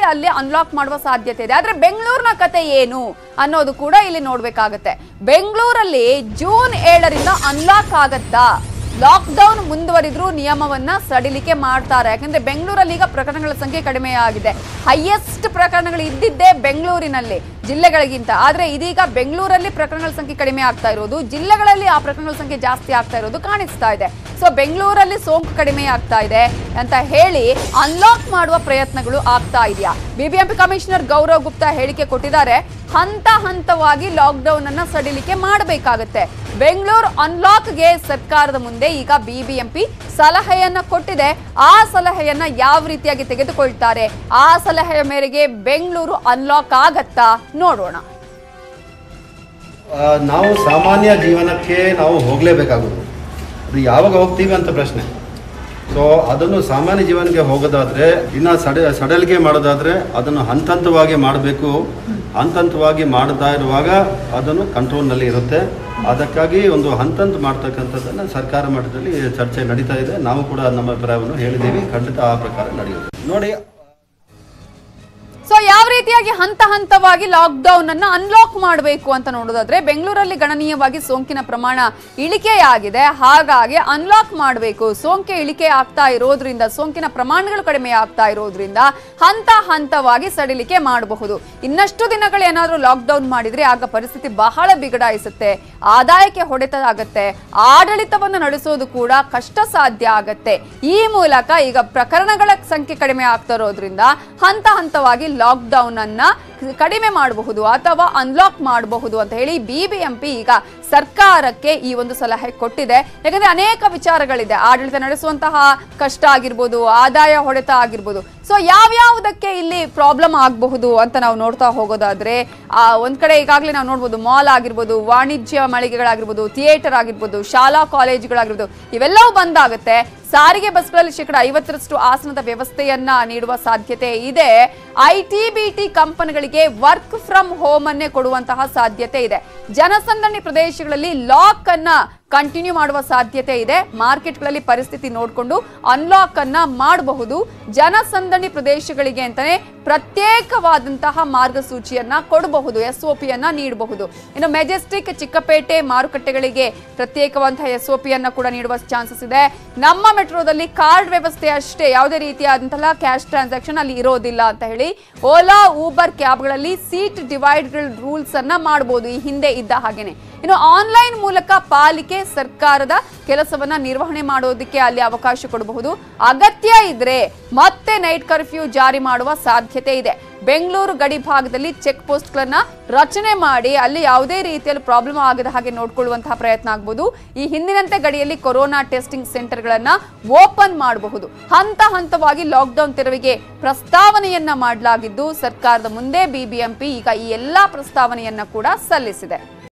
ಅಲ್ಲಿ ಅನ್ಲಾಕ್ ಮಾಡುವ ಸಾಧ್ಯತೆ ಇದೆ ಆದ್ರೆ ಬೆಂಗಳೂರಿನ ಕತೆ ಏನು ಅನ್ನೋದು ಕೂಡ ಇಲ್ಲಿ ನೋಡ್ಬೇಕಾಗತ್ತೆ ಬೆಂಗಳೂರಲ್ಲಿ ಜೂನ್ ಏಳರಿಂದ ಅನ್ಲಾಕ್ ಆಗತ್ತಾ ಲಾಕ್ಡೌನ್ ಮುಂದುವರಿದ್ರೂ ನಿಯಮವನ್ನ ಸಡಿಲಿಕೆ ಮಾಡ್ತಾರೆ ಯಾಕಂದ್ರೆ ಬೆಂಗಳೂರಲ್ಲಿ ಈಗ ಪ್ರಕರಣಗಳ ಸಂಖ್ಯೆ ಕಡಿಮೆ ಆಗಿದೆ ಹೈಯೆಸ್ಟ್ ಪ್ರಕರಣಗಳು ಇದ್ದಿದ್ದೇ ಬೆಂಗಳೂರಿನಲ್ಲಿ ಜಿಲ್ಲೆಗಳಿಗಿಂತ ಆದ್ರೆ ಇದೀಗ ಬೆಂಗಳೂರಲ್ಲಿ ಪ್ರಕರಣಗಳ ಸಂಖ್ಯೆ ಕಡಿಮೆ ಆಗ್ತಾ ಇರೋದು ಜಿಲ್ಲೆಗಳಲ್ಲಿ ಆ ಪ್ರಕರಣಗಳ ಸಂಖ್ಯೆ ಜಾಸ್ತಿ ಆಗ್ತಾ ಇರೋದು ಕಾಣಿಸ್ತಾ ಇದೆ ಸೊ ಬೆಂಗಳೂರಲ್ಲಿ ಸೋಂಕು ಕಡಿಮೆ ಆಗ್ತಾ ಇದೆ ಅಂತ ಹೇಳಿ ಅನ್ಲಾಕ್ ಮಾಡುವ ಪ್ರಯತ್ನಗಳು ಆಗ್ತಾ ಇದೆಯಾ ಬಿಬಿಎಂಪಿ ಕಮಿಷನರ್ ಗೌರವ್ ಗುಪ್ತಾ ಹೇಳಿಕೆ ಕೊಟ್ಟಿದ್ದಾರೆ ಹಂತ ಹಂತವಾಗಿ ಲಾಕ್ಡೌನ್ ಅನ್ನ ಸಡಿಲಿಕೆ ಮಾಡಬೇಕಾಗತ್ತೆ ಬೆಂಗಳೂರು ಅನ್ಲಾಕ್ಗೆ ಸರ್ಕಾರದ ಮುಂದೆ ಈಗ ಬಿಬಿಎಂಪಿ ಸಲಹೆಯನ್ನ ಕೊಟ್ಟಿದೆ ಆ ಸಲಹೆಯನ್ನ ಯಾವ ರೀತಿಯಾಗಿ ತೆಗೆದುಕೊಳ್ತಾರೆ ಆ ಸಲಹೆಯ ಮೇರೆಗೆ ಬೆಂಗಳೂರು ಅನ್ಲಾಕ್ ಆಗತ್ತಾ ನೋಡೋಣ ಆ, ನಾವು ಸಾಮಾನ್ಯ ಜೀವನಕ್ಕೆ ನಾವು ಹೋಗಲೇಬೇಕಾಗೋದು ಅದು ಯಾವಾಗ ಹೋಗ್ತೀವಿ ಅಂತ ಪ್ರಶ್ನೆ ಸೊ ಅದನ್ನು ಸಾಮಾನ್ಯ ಜೀವನಕ್ಕೆ ಹೋಗೋದಾದ್ರೆ ಇನ್ನು ಸಡ ಸಡಲಿಕೆ ಮಾಡೋದಾದ್ರೆ ಅದನ್ನು ಹಂತ ಹಂತವಾಗಿ ಮಾಡಬೇಕು ಹಂತ ಹಂತವಾಗಿ ಮಾಡ್ತಾ ಇರುವಾಗ ಅದನ್ನು ಕಂಟ್ರೋಲ್ನಲ್ಲಿ ಇರುತ್ತೆ ಅದಕ್ಕಾಗಿ ಒಂದು ಹಂತ ಹಂತ ಮಾಡ್ತಕ್ಕಂಥದ್ದನ್ನು ಸರ್ಕಾರ ಮಟ್ಟದಲ್ಲಿ ಚರ್ಚೆ ನಡೀತಾ ಇದೆ ನಾವು ಕೂಡ ನಮ್ಮ ಅಭಿಪ್ರಾಯವನ್ನು ಹೇಳಿದ್ದೀವಿ ಖಂಡಿತ ಆ ಪ್ರಕಾರ ನಡೆಯುತ್ತೆ ನೋಡಿ ಸೊ ಯಾವ ರೀತಿಯಾಗಿ ಹಂತ ಹಂತವಾಗಿ ಲಾಕ್ಡೌನ್ ಅನ್ನ ಅನ್ಲಾಕ್ ಮಾಡಬೇಕು ಅಂತ ನೋಡೋದಾದ್ರೆ ಬೆಂಗಳೂರಲ್ಲಿ ಗಣನೀಯವಾಗಿ ಸೋಂಕಿನ ಪ್ರಮಾಣ ಇಳಿಕೆಯಾಗಿದೆ ಹಾಗಾಗಿ ಅನ್ಲಾಕ್ ಮಾಡಬೇಕು ಸೋಂಕೆ ಇಳಿಕೆ ಆಗ್ತಾ ಇರೋದ್ರಿಂದ ಸೋಂಕಿನ ಪ್ರಮಾಣಗಳು ಕಡಿಮೆ ಆಗ್ತಾ ಇರೋದ್ರಿಂದ ಹಂತ ಹಂತವಾಗಿ ಸಡಿಲಿಕೆ ಮಾಡಬಹುದು ಇನ್ನಷ್ಟು ದಿನಗಳು ಏನಾದರೂ ಲಾಕ್ಡೌನ್ ಮಾಡಿದ್ರೆ ಆಗ ಪರಿಸ್ಥಿತಿ ಬಹಳ ಬಿಗಡಾಯಿಸುತ್ತೆ ಆದಾಯಕ್ಕೆ ಹೊಡೆತ ಆಗತ್ತೆ ಆಡಳಿತವನ್ನು ನಡೆಸೋದು ಕೂಡ ಕಷ್ಟ ಸಾಧ್ಯ ಆಗತ್ತೆ ಈ ಮೂಲಕ ಈಗ ಪ್ರಕರಣಗಳ ಸಂಖ್ಯೆ ಕಡಿಮೆ ಆಗ್ತಾ ಇರೋದ್ರಿಂದ ಹಂತ ಹಂತವಾಗಿ ಲಾಕ್ಡೌನ್ ಅನ್ನ ಕಡಿಮೆ ಮಾಡಬಹುದು ಅಥವಾ ಅನ್ಲಾಕ್ ಮಾಡಬಹುದು ಅಂತ ಹೇಳಿ ಬಿಬಿಎಂಪಿ ಈಗ ಸರ್ಕಾರಕ್ಕೆ ಈ ಒಂದು ಸಲಹೆ ಕೊಟ್ಟಿದೆ ಯಾಕಂದ್ರೆ ಅನೇಕ ವಿಚಾರಗಳಿದೆ ಆಡಳಿತ ನಡೆಸುವಂತಹ ಕಷ್ಟ ಆಗಿರ್ಬೋದು ಆದಾಯ ಹೊಡೆತ ಆಗಿರ್ಬೋದು ಸೊ ಯಾವ್ಯಾವುದಕ್ಕೆ ಇಲ್ಲಿ ಪ್ರಾಬ್ಲಮ್ ಆಗಬಹುದು ಅಂತ ನಾವು ನೋಡ್ತಾ ಹೋಗೋದಾದ್ರೆ ಆ ಒಂದ್ ಕಡೆ ಈಗಾಗಲೇ ನಾವು ನೋಡ್ಬೋದು ಮಾಲ್ ಆಗಿರ್ಬೋದು ವಾಣಿಜ್ಯ ಮಳಿಗೆಗಳಾಗಿರ್ಬೋದು ಥಿಯೇಟರ್ ಆಗಿರ್ಬೋದು ಶಾಲಾ ಕಾಲೇಜುಗಳಾಗಿರ್ಬೋದು ಇವೆಲ್ಲವೂ ಬಂದಾಗುತ್ತೆ ಸಾರಿಗೆ ಬಸ್ಗಳಲ್ಲಿ ಶೇಕಡ ಐವತ್ತರಷ್ಟು ಆಸನದ ವ್ಯವಸ್ಥೆಯನ್ನ ನೀಡುವ ಸಾಧ್ಯತೆ ಇದೆ ಐ ಟಿ ಬಿ ಟಿ ಕಂಪನಿಗಳಿಗೆ ವರ್ಕ್ ಫ್ರಮ್ ಹೋಮ್ ಅನ್ನೇ ಕೊಡುವಂತಹ ಸಾಧ್ಯತೆ ಇದೆ ಜನಸಂದಣಿ ಪ್ರದೇಶಗಳಲ್ಲಿ ಲಾಕ್ ಅನ್ನ ಕಂಟಿನ್ಯೂ ಮಾಡುವ ಸಾಧ್ಯತೆ ಇದೆ ಮಾರ್ಕೆಟ್ಗಳಲ್ಲಿ ಪರಿಸ್ಥಿತಿ ನೋಡಿಕೊಂಡು ಅನ್ಲಾಕ್ ಅನ್ನ ಮಾಡಬಹುದು ಜನಸಂದಣಿ ಪ್ರದೇಶಗಳಿಗೆ ಅಂತಾನೆ ಪ್ರತ್ಯೇಕವಾದಂತಹ ಮಾರ್ಗಸೂಚಿಯನ್ನ ಕೊಡಬಹುದು ಎಸ್ ಒ ಪಿಯನ್ನ ನೀಡಬಹುದು ಇನ್ನು ಮೆಜೆಸ್ಟಿಕ್ ಚಿಕ್ಕಪೇಟೆ ಮಾರುಕಟ್ಟೆಗಳಿಗೆ ಪ್ರತ್ಯೇಕವಾದಂತಹ ಎಸ್ ಒ ಪಿಯನ್ನ ಕೂಡ ನೀಡುವ ಚಾನ್ಸಸ್ ಇದೆ ನಮ್ಮ ಮೆಟ್ರೋದಲ್ಲಿ ಕಾರ್ಡ್ ವ್ಯವಸ್ಥೆ ಅಷ್ಟೇ ಯಾವುದೇ ರೀತಿಯಾದಂತಹ ಕ್ಯಾಶ್ ಟ್ರಾನ್ಸಾಕ್ಷನ್ ಅಲ್ಲಿ ಇರೋದಿಲ್ಲ ಅಂತ ಹೇಳಿ ಓಲಾ ಊಬರ್ ಕ್ಯಾಬ್ಗಳಲ್ಲಿ ಸೀಟ್ ಡಿವೈಡ್ ರೂಲ್ಸ್ ಅನ್ನ ಮಾಡಬಹುದು ಈ ಹಿಂದೆ ಇದ್ದ ಹಾಗೇನೆ ಇನ್ನು ಆನ್ಲೈನ್ ಮೂಲಕ ಪಾಲಿಕೆ ಸರ್ಕಾರದ ಕೆಲಸವನ್ನ ನಿರ್ವಹಣೆ ಮಾಡೋದಕ್ಕೆ ಅಲ್ಲಿ ಅವಕಾಶ ಕೊಡಬಹುದು ಅಗತ್ಯ ಇದ್ರೆ ಮತ್ತೆ ನೈಟ್ ಕರ್ಫ್ಯೂ ಜಾರಿ ಮಾಡುವ ಸಾಧ್ಯತೆ ಇದೆ ಬೆಂಗಳೂರು ಗಡಿ ಭಾಗದಲ್ಲಿ ಚೆಕ್ ಪೋಸ್ಟ್ಗಳನ್ನ ರಚನೆ ಮಾಡಿ ಅಲ್ಲಿ ಯಾವುದೇ ರೀತಿಯಲ್ಲಿ ಪ್ರಾಬ್ಲಮ್ ಆಗದ ಹಾಗೆ ನೋಡ್ಕೊಳ್ಳುವಂತಹ ಪ್ರಯತ್ನ ಆಗಬಹುದು ಈ ಹಿಂದಿನಂತೆ ಗಡಿಯಲ್ಲಿ ಕೊರೋನಾ ಟೆಸ್ಟಿಂಗ್ ಸೆಂಟರ್ಗಳನ್ನ ಓಪನ್ ಮಾಡಬಹುದು ಹಂತ ಹಂತವಾಗಿ ಲಾಕ್ಡೌನ್ ತೆರವಿಗೆ ಪ್ರಸ್ತಾವನೆಯನ್ನ ಮಾಡಲಾಗಿದ್ದು ಸರ್ಕಾರದ ಮುಂದೆ ಬಿಬಿಎಂಪಿ ಈಗ ಈ ಎಲ್ಲಾ ಪ್ರಸ್ತಾವನೆಯನ್ನ ಕೂಡ ಸಲ್ಲಿಸಿದೆ